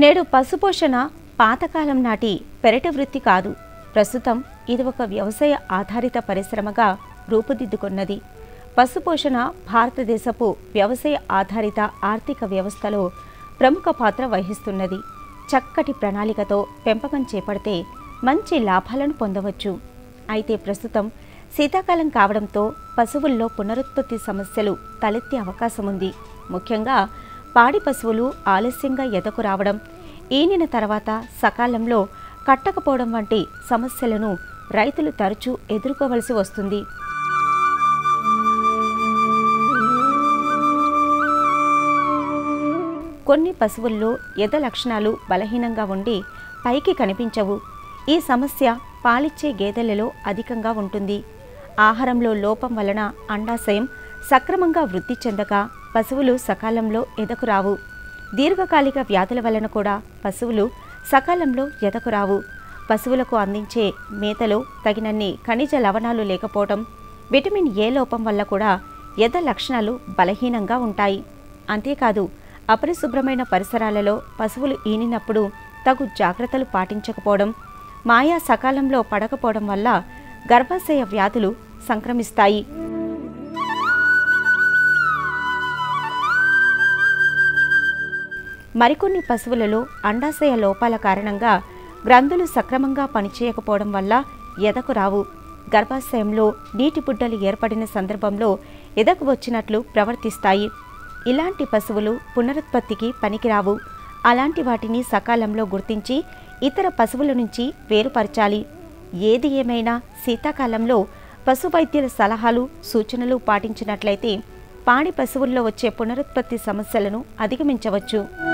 నేడు పశుపోషణ పాతకాలం నాటి పెరటి వృత్తి కాదు ప్రస్తుతం ఇది ఒక వ్యవసాయ ఆధారిత పరిశ్రమగా రూపుదిద్దుకున్నది పశుపోషణ భారతదేశపు వ్యవసాయ ఆధారిత ఆర్థిక వ్యవస్థలో ప్రముఖ పాత్ర వహిస్తున్నది చక్కటి ప్రణాళికతో పెంపకం చేపడితే మంచి లాభాలను పొందవచ్చు అయితే ప్రస్తుతం శీతాకాలం కావడంతో పశువుల్లో పునరుత్పత్తి సమస్యలు తలెత్తే అవకాశం ఉంది ముఖ్యంగా పాడి పశువులు ఆలస్యంగా ఎదకు రావడం ఈనిన తర్వాత సకాలంలో కట్టకపోవడం వంటి సమస్యలను రైతులు తరచూ ఎదుర్కోవలసి వస్తుంది కొన్ని పశువుల్లో ఎద లక్షణాలు బలహీనంగా ఉండి పైకి కనిపించవు ఈ సమస్య పాలిచ్చే గేదెలలో అధికంగా ఉంటుంది ఆహారంలో లోపం వలన అండాశయం సక్రమంగా వృద్ధి చెందక పశువులు సకాలంలో ఎదకు రావు దీర్ఘకాలిక వ్యాధుల వలన కూడా పశువులు సకాలంలో ఎదకు రావు పశువులకు అందించే మేతలో తగినన్ని ఖనిజ లవణాలు లేకపోవడం విటమిన్ ఏ లోపం వల్ల కూడా ఎద లక్షణాలు బలహీనంగా ఉంటాయి అంతేకాదు అపరిశుభ్రమైన పరిసరాలలో పశువులు ఈనినప్పుడు తగు జాగ్రత్తలు పాటించకపోవడం మాయా సకాలంలో పడకపోవడం వల్ల గర్భాశయ వ్యాధులు సంక్రమిస్తాయి మరికొన్ని పశువులలో అండాశయ లోపాల కారణంగా గ్రంథులు సక్రమంగా పనిచేయకపోవడం వల్ల ఎదకు రావు గర్భాశయంలో నీటి బుడ్డలు ఏర్పడిన సందర్భంలో ఎదకు వచ్చినట్లు ప్రవర్తిస్తాయి ఇలాంటి పశువులు పునరుత్పత్తికి పనికిరావు అలాంటి వాటిని సకాలంలో గుర్తించి ఇతర పశువుల నుంచి వేరుపరచాలి ఏది ఏమైనా శీతాకాలంలో పశు వైద్యుల సలహాలు సూచనలు పాటించినట్లయితే పాడి పశువుల్లో వచ్చే పునరుత్పత్తి సమస్యలను అధిగమించవచ్చు